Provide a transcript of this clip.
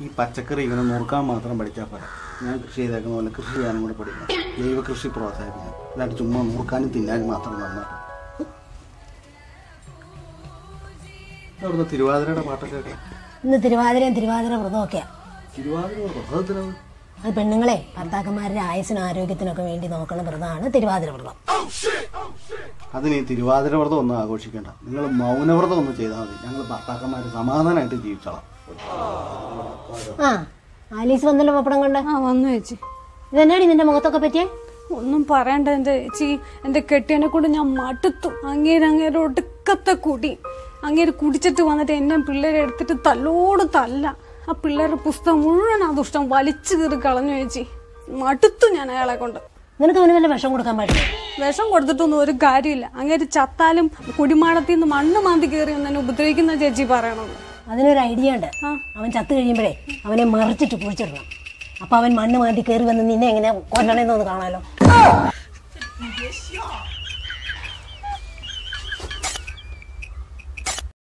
ഈ പച്ചക്കറി ഇങ്ങനെ നുറുക്കാൻ മാത്രം പഠിച്ചാൽ പോരാ ഞാൻ കൃഷി ചെയ്തേക്കുന്ന പോലെ കൃഷി ചെയ്യാനും കൂടെ പഠിക്കണം ജൈവ കൃഷി പ്രോത്സാഹിപ്പിക്കണം അല്ലാണ്ട് ചുമ്മാ നുറുക്കാനും തിന്നാനും മാത്രം നന്നാ അവിടുന്ന് തിരുവാതിരയുടെ പാട്ടൊക്കെ കേൾക്കാം ഇന്ന് തിരുവാതിരയും തിരുവാതിര വ്രതമൊക്കെയാ തിരുവാതിര വ്രതത്തിനത് അത് പെണ്ണുങ്ങളെ ഭർത്താക്കന്മാരുടെ ആയുസിനും ആരോഗ്യത്തിനൊക്കെ വേണ്ടി നോക്കുന്ന വ്രതമാണ് തിരുവാതിര വ്രതം അതിന് ഈ തിരുവാതിര വ്രതം ഒന്നും ആഘോഷിക്കേണ്ട നിങ്ങൾ മൗനവ്രതം ഒന്ന് ചെയ്താൽ മതി ഞങ്ങൾ ഭർത്താക്കന്മാർ സമാധാനമായിട്ട് ജീവിച്ചോളാം ആ ആലീസ് വന്നല്ലോ പപ്പടം കൊണ്ട് ആ വന്നു ചേച്ചി ഇതെന്നാടി നിന്റെ മുഖത്തൊക്കെ പറ്റിയേ ഒന്നും പറയണ്ട എന്റെ ചേച്ചി എന്റെ കെട്ടിയനെ കൊണ്ട് ഞാൻ മടുത്തു അങ്ങേര് അങ്ങേര് ഒടുക്കത്തെ കുടി അങ്ങേര് കുടിച്ചിട്ട് വന്നിട്ട് എന്നെ പിള്ളേരെ എടുത്തിട്ട് തല്ലോട് തല്ല ആ പിള്ളേരുടെ പുസ്തകം മുഴുവൻ ആ ദുഷ്ടം വലിച്ചു കീറി കളഞ്ഞു ചേച്ചി മടുത്തു ഞാൻ അയാളെ കൊണ്ട് നിനക്ക് അവന് വല്ല വിഷം കൊടുക്കാൻ പാടില്ല വിഷം കൊടുത്തിട്ടൊന്നും ഒരു കാര്യമില്ല അങ്ങേര് ചത്താലും കുടിമാടത്തിൽ നിന്ന് മണ്ണ് മാന്തി കയറി എന്നെ ഉപദ്രവിക്കുന്ന ചേച്ചി പറയണത് അതിനൊരു ഐഡിയ ഉണ്ട് അവൻ ചത്തു കഴിയുമ്പോഴേ അവനെ മറിച്ചിട്ട് കുഴിച്ചിടണം അപ്പൊ അവൻ മണ്ണ് മാറ്റി കയറി വന്ന് നിന്നെ എങ്ങനെ കൊല്ലണേന്നൊന്ന് കാണാലോ